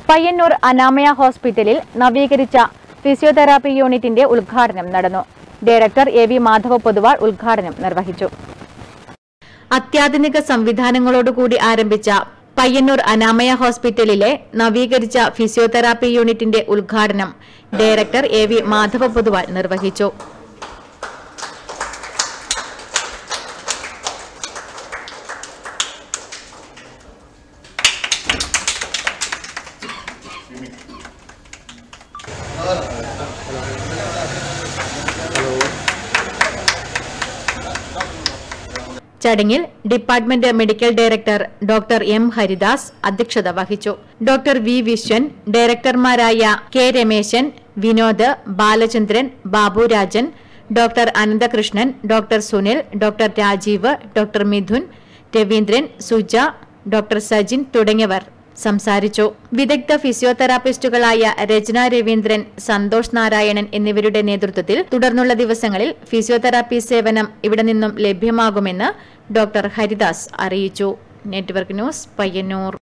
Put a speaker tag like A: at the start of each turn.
A: പയ്യന്നൂർ അനാമയ ഹോസ്പിറ്റലിൽ നവീകരിച്ച ഫിസിയോതെറാപ്പി യൂണിറ്റിന്റെ ഉദ്ഘാടനം നടന്നു director A V Madhava Poduval ഉദ്ഘാടനം നിർവഹിച്ചു അത്യാധുനിക സംവിധാനങ്ങളോടുകൂടി ആരംഭിച്ച പയ്യന്നൂർ അനാമയ ഹോസ്പിറ്റലിലെ നവീകരിച്ച ഫിസിയോതെറാപ്പി യൂണിറ്റിന്റെ ഉദ്ഘാടനം director A V Madhava Poduval നിർവഹിച്ചു ചടങ്ങിൽ department medical director doctor M Haridas അധ്യക്ഷത വഹിച്ചു ഡോക്ടർ വി വിശ്വൻ ഡയറക്ടർമാരായ K Rameshan Vinod Balachandran Baburajan doctor Ananthakrishnan doctor Sunil doctor Rajeev doctor Mithun Raveendran Suja doctor Sajin തുടങ്ങിയവർ സംസാരിച്ചു വിദഗ്ധ ഫിസിയോതെറാപ്പിസ്റ്റുകളായ രചന രവീന്ദ്രൻ സന്തോഷ് നാരായണൻ എന്നിവരുടെ നേതൃത്വത്തിൽ തുടർന്നുള്ള ദിവസങ്ങളിൽ ഫിസിയോതെറാപ്പി സേവനം ഇവിടെ നിന്നും ലഭ്യമാകുമെന്ന് ഡോക്ടർ ഹരിദാസ് അറിയിച്ചു നെറ്റ്വർക്ക് ന്യൂസ് പയ്യന്നൂർ